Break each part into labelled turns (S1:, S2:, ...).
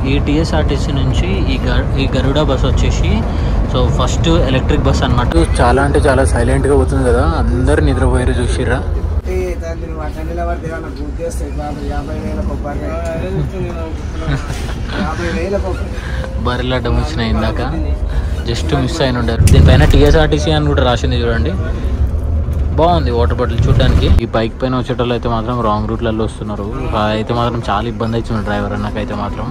S1: ఈ టీఎస్ఆర్టీసీ నుంచి ఈ గ ఈ గరుడ బస్ వచ్చేసి సో ఫస్ట్ ఎలక్ట్రిక్ బస్ అనమాట చాలా అంటే చాలా సైలెంట్గా పోతుంది కదా అందరు నిద్రపోయారు చూసిర్రా
S2: తల్లిని వాటి పడితే ఏమన్నా గుర్తు చేస్తాయి బాబు యాభై వేల కొబ్బరి యాభై వేల కొబ్బరి
S1: బర్రెలు అడ్డం వచ్చినాయి ఇందాక జస్ట్ మిస్ అయిన ఉండారు దీనిపైన టీఎస్ఆర్టీసీ అని కూడా రాసింది చూడండి బాగుంది వాటర్ బాటిల్ చూడడానికి ఈ బైక్ పైన వచ్చేటోళ్ళు అయితే మాత్రం రాంగ్ రూట్లలో వస్తున్నారు అయితే మాత్రం చాలా ఇబ్బంది అవుతుంది డ్రైవర్ అన్నకైతే మాత్రం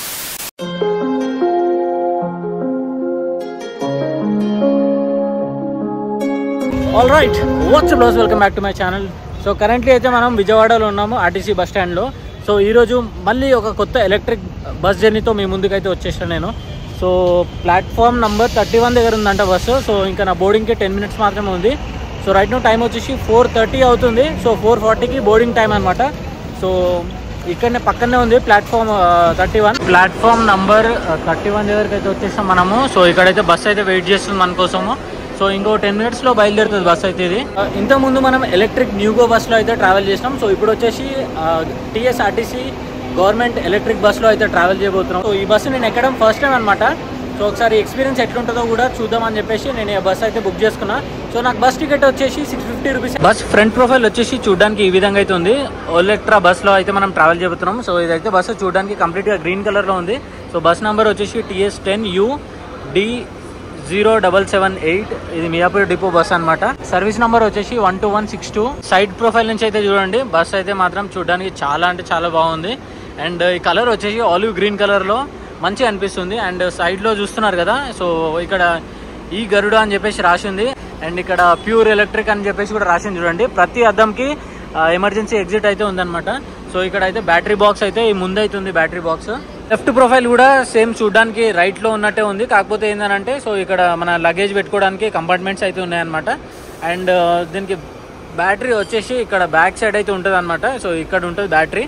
S1: ఆల్ రైట్ వాట్స్ బ్లౌజ్ welcome back to my channel so currently అయితే మనం విజయవాడలో ఉన్నాము ఆర్టీసీ బస్ స్టాండ్లో సో ఈరోజు మళ్ళీ ఒక కొత్త ఎలక్ట్రిక్ బస్ జర్నీతో మీ ముందుకైతే వచ్చేసాను నేను so platform number thirty one దగ్గర ఉందంట బస్సు సో ఇంకా నా బోర్డింగ్కి టెన్ మినిట్స్ మాత్రమే ఉంది సో రైట్ నో టైం వచ్చేసి ఫోర్ థర్టీ అవుతుంది సో ఫోర్ ఫార్టీకి బోర్డింగ్ టైం అనమాట సో ఇక్కడనే పక్కనే ఉంది platform thirty one platform number thirty one దగ్గరికి అయితే వచ్చేసాం మనము సో ఇక్కడైతే బస్ అయితే వెయిట్ చేస్తుంది మన కోసము సో ఇంకో టెన్ మినిట్స్లో బయలుదేరుతుంది బస్ అయితే ఇది ఇంత ముందు మనం ఎలక్ట్రిక్ న్యూగో బస్లో అయితే ట్రావెల్ చేసినాం సో ఇప్పుడు వచ్చేసి టీఎస్ఆర్టీసీ గవర్నమెంట్ ఎలక్ట్రిక్ బస్లో అయితే ట్రావెల్ చేయబోతున్నాం సో ఈ బస్సు నేను ఎక్కడం ఫస్ట్ టైం అనమాట సో ఒకసారి ఎక్స్పీరియన్స్ ఎట్లుంటుందో కూడా చూద్దామని చెప్పేసి నేను ఈ బస్ అయితే బుక్ చేసుకున్నా సో నాకు బస్ టికెట్ వచ్చేసి six fifty rupees bus front profile వచ్చేసి చూడడానికి ఈ విధంగా అయితే ఉంది ఓలెక్ట్రా బస్లో అయితే మనం ట్రావెల్ చేయబోతున్నాం సో ఇదైతే బస్సు చూడడానికి కంప్లీట్గా గ్రీన్ కలర్లో ఉంది సో బస్ నెంబర్ వచ్చేసి TS ten U D zero double seven eight ఇది మియాపూర్ డిపో బస్ అన్నమాట సర్వీస్ నంబర్ వచ్చేసి one two one six two side profile నుంచి అయితే చూడండి బస్ అయితే మాత్రం చూడడానికి చాలా అంటే చాలా బాగుంది అండ్ ఈ కలర్ వచ్చేసి ఆలివ్ గ్రీన్ కలర్లో మంచిగా అనిపిస్తుంది అండ్ సైడ్లో చూస్తున్నారు కదా సో ఇక్కడ ఈ గరుడ అని చెప్పేసి రాసింది అండ్ ఇక్కడ ప్యూర్ ఎలక్ట్రిక్ అని చెప్పేసి కూడా రాసింది చూడండి ప్రతి అద్దంకి ఎమర్జెన్సీ ఎగ్జిట్ అయితే ఉందన్నమాట సో ఇక్కడ అయితే బ్యాటరీ బాక్స్ అయితే ఈ ముందు అయితే ఉంది బ్యాటరీ బాక్స్ లెఫ్ట్ ప్రొఫైల్ కూడా సేమ్ చూడడానికి రైట్ లో ఉన్నట్టే ఉంది కాకపోతే ఏంటంటే సో ఇక్కడ మన లగేజ్ పెట్టుకోవడానికి కంపార్ట్మెంట్స్ అయితే ఉన్నాయన్నమాట అండ్ దీనికి బ్యాటరీ వచ్చేసి ఇక్కడ బ్యాక్ సైడ్ అయితే ఉంటుంది అనమాట సో ఇక్కడ ఉంటుంది బ్యాటరీ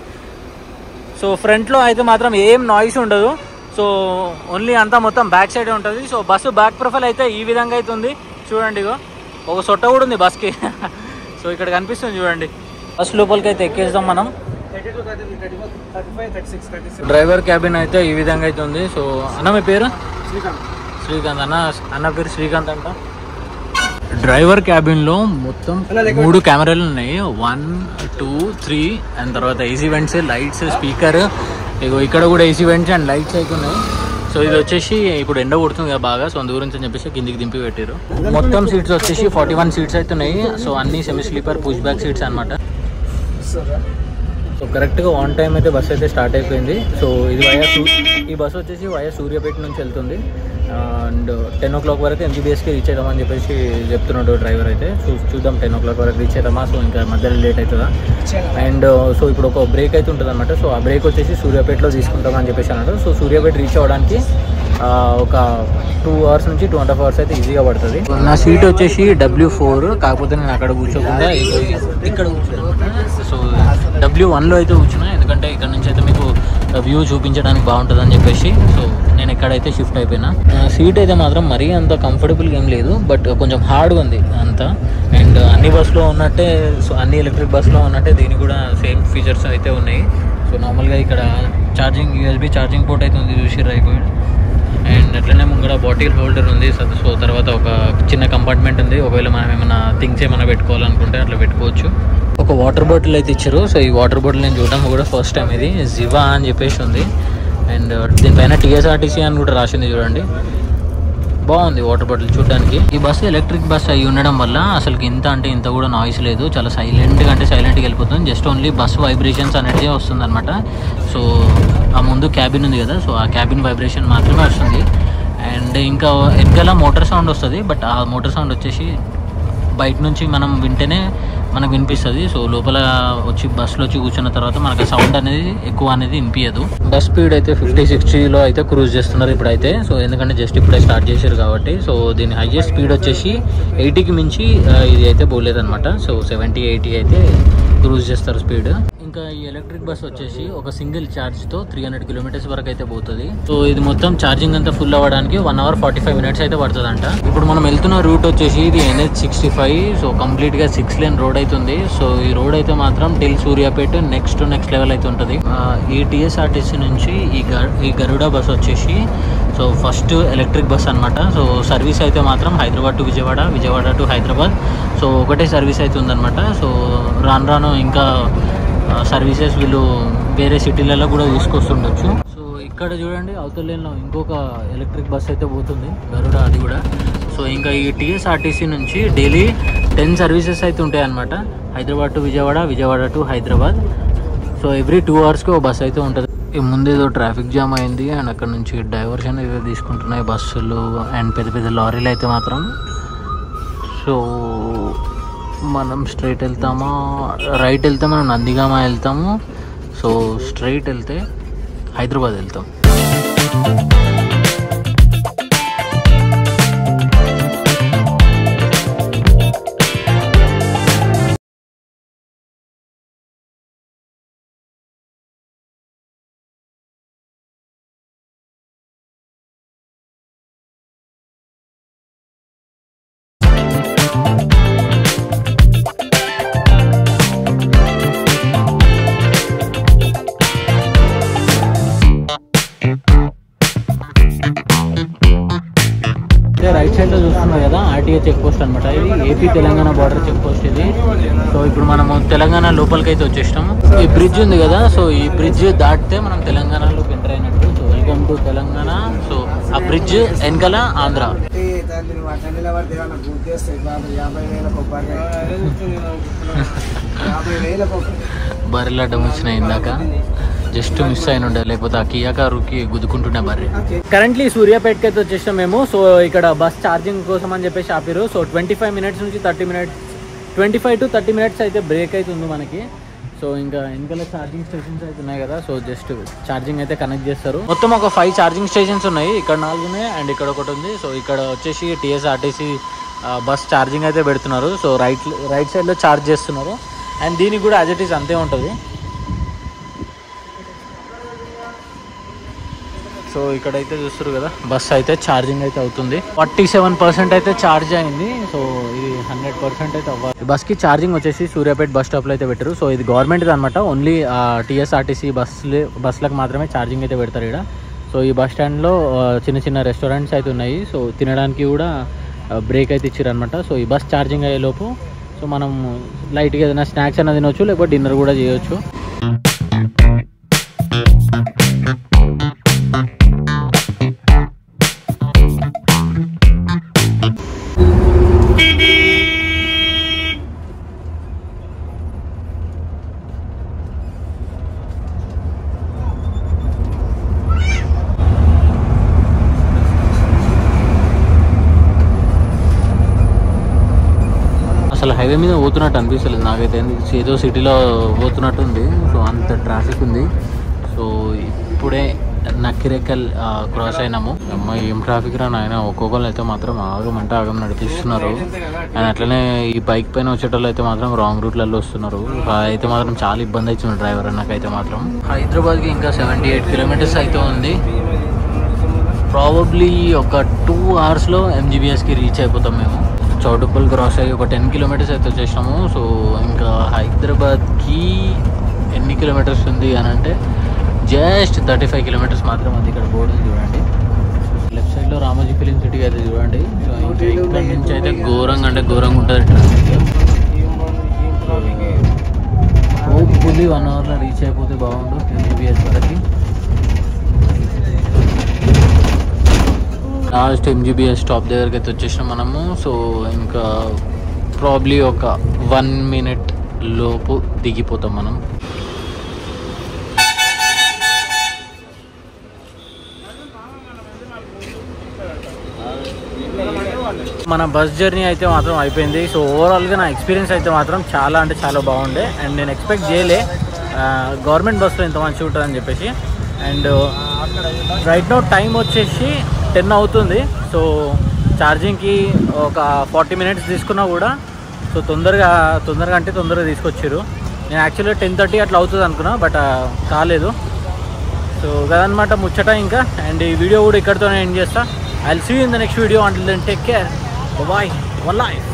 S1: సో ఫ్రంట్లో అయితే మాత్రం ఏం నాయిస్ ఉండదు సో ఓన్లీ అంతా మొత్తం బ్యాక్ సైడే ఉంటుంది సో బస్సు బ్యాక్ ప్రొఫైల్ అయితే ఈ విధంగా అయితే ఉంది చూడండి ఇగో ఒక సొట్ట కూడా ఉంది బస్కి సో ఇక్కడ కనిపిస్తుంది చూడండి బస్ లోపలికి అయితే ఎక్కేద్దాం మనం
S2: thirty two thirty thirty four thirty five thirty six thirty seven
S1: driver cabin అయితే ఈ విధంగా అయితే ఉంది సో అన్న మీ పేరు
S2: శ్రీకాంత్
S1: శ్రీకాంత్ అన్న అన్న పేరు శ్రీకాంత్ అంట డ్రైవర్ క్యాబిన్ లో మొత్తం మూడు కెమెరాలు ఉన్నాయి వన్ టూ త్రీ అండ్ తర్వాత ఏసీ వెంట్స్ లైట్స్ స్పీకర్ ఇగో ఇక్కడ కూడా ఏసీ వెంట్స్ అండ్ లైట్స్ అయితే ఉన్నాయి సో ఇది వచ్చేసి ఇప్పుడు ఎండ కొడుతుంది కదా బాగా సో అందు గురించి అని చెప్పేసి కిందికి దింపి పెట్టారు మొత్తం సీట్స్ వచ్చేసి ఫార్టీ వన్ సీట్స్ అయితే ఉన్నాయి సో అన్ని semi sleeper push back seats అనమాట సో కరెక్ట్గా ఆన్ టైం అయితే బస్ అయితే స్టార్ట్ అయిపోయింది సో ఇది వయా సూ ఈ బస్ వచ్చేసి వయా సూర్యాపేట నుంచి వెళ్తుంది అండ్ టెన్ ఓ క్లాక్ వరకు ఎంజీబీఎస్కి రీచ్ అవుదామని చెప్పేసి చెప్తున్నాడు డ్రైవర్ అయితే చూ చూద్దాం టెన్ ఓ క్లాక్ వరకు రీచ్ అవుతామా సో ఇంకా మధ్యలో లేట్ అవుతుందా అండ్ సో ఇప్పుడు ఒక బ్రేక్ అయితే ఉంటుంది అనమాట సో ఆ బ్రేక్ వచ్చేసి సూర్యాపేటలో తీసుకుంటామని చెప్పేసి అన్నాడు సో సూర్యాపేట రీచ్ అవ్వడానికి ఆ, ఒక టూ అవర్స్ నుంచి టూ అండ్ హాఫ్ అవర్స్ అయితే ఈజీగా పడుతుంది నా సీట్ వచ్చేసి డబ్ల్యూ ఫోర్ కాకపోతే నేను అక్కడ కూర్చోకుండా ఇ- ఇక్కడ కూర్చున్నాను సో డబ్ల్యూ వన్లో అయితే కూర్చున్నా ఎందుకంటే ఇక్కడ నుంచి అయితే మీకు వ్యూ చూపించడానికి బాగుంటుంది అని చెప్పేసి సో నేను ఎక్కడైతే షిఫ్ట్ అయిపోయినా సీట్ అయితే మాత్రం మరీ అంత కంఫర్టబుల్గా ఏం లేదు బట్ కొంచెం హార్డ్గా ఉంది అంతా అండ్ అన్ని బస్సులో ఉన్నట్టే సో అన్ని ఎలక్ట్రిక్ బస్సులో ఉన్నట్టే దీనికి కూడా సేమ్ ఫీచర్స్ అయితే ఉన్నాయి సో నార్మల్గా ఇక్కడ ఛార్జింగ్ యూఎస్బి ఛార్జింగ్ పోర్ట్ అయితే ఉంది చూసిర్రా అయిపోయి అండ్ అట్లనే ముంగడ బాటిల్ హోల్డర్ ఉంది సో సో తర్వాత ఒక చిన్న కంపార్ట్మెంట్ ఉంది ఒకవేళ మనం ఏమైనా థింగ్స్ ఏమైనా పెట్టుకోవాలనుకుంటే అట్లా పెట్టుకోవచ్చు ఒక వాటర్ బాటిల్ అయితే ఇచ్చారు సో ఈ వాటర్ బాటిల్ నేను చూడడం కూడా ఫస్ట్ టైం ఇది జివా అని చెప్పేసి ఉంది అండ్ దీనిపైన టీఎస్ఆర్టీసీ అని కూడా రాసింది చూడండి బాగుంది వాటర్ బాటిల్ చూడడానికి ఈ బస్సు ఎలక్ట్రిక్ బస్ అయి ఉండడం వల్ల అసలు ఇంత అంటే ఇంత కూడా నాయిస్ లేదు చాలా సైలెంట్గా అంటే సైలెంట్గా వెళ్ళిపోతుంది జస్ట్ ఓన్లీ బస్ వైబ్రేషన్స్ అనేది వస్తుంది అనమాట సో ఆ ముందు క్యాబిన్ ఉంది కదా సో ఆ క్యాబిన్ వైబ్రేషన్ మాత్రమే వస్తుంది అండ్ ఇంకా వెనకాల మోటార్ సౌండ్ వస్తుంది బట్ ఆ మోటార్ సౌండ్ వచ్చేసి బయట నుంచి మనం వింటేనే మనకు వినిపిస్తుంది సో లోపల వచ్చి బస్సులో వచ్చి కూర్చున్న తర్వాత మనకి సౌండ్ అనేది ఎక్కువ అనేది వినిపించదు బస్ స్పీడ్ అయితే ఫిఫ్టీ సిక్స్టీలో అయితే క్రూజ్ చేస్తున్నారు ఇప్పుడైతే సో ఎందుకంటే జస్ట్ ఇప్పుడే స్టార్ట్ చేశారు కాబట్టి సో దీని హైయెస్ట్ స్పీడ్ వచ్చేసి ఎయిటీకి మించి ఆ, ఇది అయితే పోలేదన్నమాట సో సెవెంటీ ఎయిటీ అయితే క్రూజ్ చేస్తారు స్పీడ్ ఇంకా ఈ ఎలక్ట్రిక్ బస్ వచ్చేసి ఒక సింగిల్ ఛార్జ్ తో త్రీ హండ్రెడ్ కిలోమీటర్స్ వరకు అయితే పోతుంది సో ఇది మొత్తం ఛార్జింగ్ అంతా ఫుల్ అవ్వడానికి one hour forty five minutes అయితే పడుతుందంట ఇప్పుడు మనం వెళ్తున్న రూట్ వచ్చేసి ఇది NH sixty five so complete గా సిక్స్ లేన్ రోడ్ అవుతుంది సో ఈ రోడ్ అయితే మాత్రం till Suryapet next next level అయితే ఉంటుంది ఆ, ఈ టీఎస్ఆర్టీసీ నుంచి ఈ గ- ఈ గరుడ బస్ వచ్చేసి సో ఫస్ట్ ఎలక్ట్రిక్ బస్ అన్నమాట సో సర్వీస్ అయితే మాత్రం Hyderabad to Vijayawada Vijayawada to Hyderabad so ఒకటే సర్వీస్ అయితే ఉందన్నమాట సో రాను రాను ఇంకా సర్వీసెస్ వీళ్ళు వేరే సిటీలలో కూడా తీసుకొస్తుండొచ్చు సో ఇక్కడ చూడండి అవతల లేన్లో ఇంకొక ఎలక్ట్రిక్ బస్ అయితే పోతుంది గరుడ అది కూడా సో ఇంకా ఈ టీఎస్ఆర్టీసీ నుంచి డైలీ టెన్ సర్వీసెస్ అయితే ఉంటాయి అనమాట Hyderabad to Vijayawada Vijayawada to Hyderabad so every two అవర్స్కి ఒక బస్ అయితే ఉంటుంది ఈ ముందు ఏదో ట్రాఫిక్ జామ్ అయింది అండ్ అక్కడ నుంచి డైవర్షన్ ఏదో తీసుకుంటున్నాయి బస్సులు అండ్ పెద్ద పెద్ద లారీలు అయితే మాత్రం సో మనం స్ట్రైట్ వెళ్తామా రైట్ వెళ్తే మనం నందిగామ వెళ్తాము సో స్ట్రైట్ వెళ్తే హైదరాబాద్ వెళ్తాం రైట్ సైడ్ లో చూస్తున్నారు కదా ఆర్టీఏ చెక్ పోస్ట్ అనమాట ఇది AP Telangana border check post ఇది సో ఇప్పుడు మనము తెలంగాణ లోపలికి అయితే వచ్చేసినాము ఈ బ్రిడ్జ్ ఉంది కదా సో ఈ బ్రిడ్జ్ దాటితే మనం తెలంగాణలోకి ఎంటర్ అయినట్టు so welcome to Telangana so ఆ బ్రిడ్జ్ వెనకాల ఆంధ్ర
S2: అంటే దాన్ని అట్లా నిలబడితే ఏమన్నా గుర్తేస్తాయి బాబు యాభై వేల కొబ్బరి యాభై వేల కొబ్బరి
S1: బర్రెలు అడ్డం వచ్చినాయి ఇందాక జస్ట్ మిస్ అయిన ఉండే లేకపోతే ఆ కియా కారుకి గుద్దుకుంటుండే బర్రె కరెంట్లీ సూర్యాపేటకి అయితే వచ్చేసాం మేము సో ఇక్కడ బస్ ఛార్జింగ్ కోసం అని చెప్పేసి ఆపిరు సో ట్వంటీ ఫైవ్ మినిట్స్ నుంచి thirty minutes twenty five to thirty minutes అయితే బ్రేక్ అవుతుంది మనకి సో ఇంకా వెనకాల ఛార్జింగ్ స్టేషన్స్ అయితే ఉన్నాయి కదా సో జస్ట్ ఛార్జింగ్ అయితే కనెక్ట్ చేస్తారు మొత్తం ఒక ఫైవ్ ఛార్జింగ్ స్టేషన్స్ ఉన్నాయి ఇక్కడ నాలుగు ఉన్నాయి అండ్ ఇక్కడ ఒకటి ఉంది సో ఇక్కడ వచ్చేసి టీఎస్ఆర్టీసీ బస్ ఛార్జింగ్ అయితే పెడుతున్నారు సో రైట్ రైట్ సైడ్లో ఛార్జ్ చేస్తున్నారు అండ్ దీనికి కూడా యాజ్ ఇట్ ఈస్ అంతే ఉంటుంది సో ఇక్కడైతే చూస్తారు కదా బస్ అయితే ఛార్జింగ్ అయితే అవుతుంది ఫార్టీ సెవెన్ పర్సెంట్ అయితే ఛార్జ్ అయింది సో ఇది హండ్రెడ్ పర్సెంట్ అయితే అవ్వాలి ఈ బస్కి ఛార్జింగ్ వచ్చేసి సూర్యాపేట బస్ స్టాప్లో అయితే పెట్టారు సో ఇది గవర్నమెంట్ అనమాట ఓన్లీ టీఎస్ఆర్టీసీ బస్సులు బస్సులకు మాత్రమే ఛార్జింగ్ అయితే పెడతారు ఇక్కడ సో ఈ బస్ స్టాండ్లో చిన్న చిన్న రెస్టారెంట్స్ అయితే ఉన్నాయి సో తినడానికి కూడా బ్రేక్ అయితే ఇచ్చారు అనమాట సో ఈ బస్ ఛార్జింగ్ అయ్యేలోపు సో మనం లైట్గా ఏదైనా స్నాక్స్ అన్న తినొచ్చు లేకపోతే డిన్నర్ కూడా చేయొచ్చు అసలు హైవే మీద పోతున్నట్టు అనిపిస్తలేదు నాకైతే ఏదో సిటీలో పోతున్నట్టు ఉంది సో అంత ట్రాఫిక్ ఉంది సో ఇప్పుడే నక్కిరెక్కల్ క్రాస్ అయినాము అమ్మ ఏం ట్రాఫిక్ రా నాయన ఒక్కొక్కరు అయితే మాత్రం ఆగమంటే ఆగం నడిపిస్తున్నారు అండ్ అట్లనే ఈ బైక్ పైన వచ్చేటోళ్ళు అయితే మాత్రం రాంగ్ రూట్లలో వస్తున్నారు అయితే మాత్రం చాలా ఇబ్బంది అవుతుంది డ్రైవర్ నాకైతే మాత్రం హైదరాబాద్కి ఇంకా సెవెంటీ ఎయిట్ కిలోమీటర్స్ అయితే ఉంది ప్రాబబ్లీ ఒక టూ అవర్స్లో ఎంజీబీఎస్కి రీచ్ అయిపోతాం మేము చౌటుప్పల్ క్రాస్ అయ్యి ఒక టెన్ కిలోమీటర్స్ అయితే వచ్చేసినాము సో ఇంకా హైదరాబాద్కి ఎన్ని కిలోమీటర్స్ ఉంది అని అంటే జస్ట్ థర్టీ ఫైవ్ కిలోమీటర్స్ మాత్రం ఉంది ఇక్కడ బోర్డు ఉంది చూడండి లెఫ్ట్ సైడ్లో రామోజీ ఫిలిం సిటీ అయితే చూడండి సో ఇంకా ఇక్కడ నుంచి అయితే ఘోరంగా అంటే ఘోరంగా ఉంటుంది ట్రాఫిక్ హోప్ఫుల్లీ వన్ అవర్లో రీచ్ అయిపోతే బాగుండు ఎంజీబీఎస్ వరకు లాస్ట్ ఎంజీబీఎస్ స్టాప్ దగ్గరికి అయితే వచ్చేసినాం మనము సో ఇంకా ప్రాబ్లీ ఒక వన్ మినిట్ లోపు దిగిపోతాం మనం మన బస్ జర్నీ అయితే మాత్రం అయిపోయింది సో ఓవరాల్గా నా ఎక్స్పీరియన్స్ అయితే మాత్రం చాలా అంటే చాలా బాగుండే అండ్ నేను ఎక్స్పెక్ట్ చేయలే గవర్నమెంట్ బస్సులో ఇంత మంచిగా ఉంటుందని చెప్పేసి అండ్ రైట్ నో టైం వచ్చేసి టెన్ అవుతుంది సో ఛార్జింగ్కి ఒక ఫార్టీ మినిట్స్ తీసుకున్నా కూడా సో తొందరగా తొందరగా అంటే తొందరగా తీసుకొచ్చారు నేను యాక్చువల్గా టెన్ థర్టీ అట్లా అవుతుంది అనుకున్నా బట్ కాలేదు సో అదనమాట ముచ్చట ఇంకా అండ్ ఈ వీడియో కూడా ఇక్కడితోనే ఎండ్ చేస్తా I see in the next video until then take care bye one life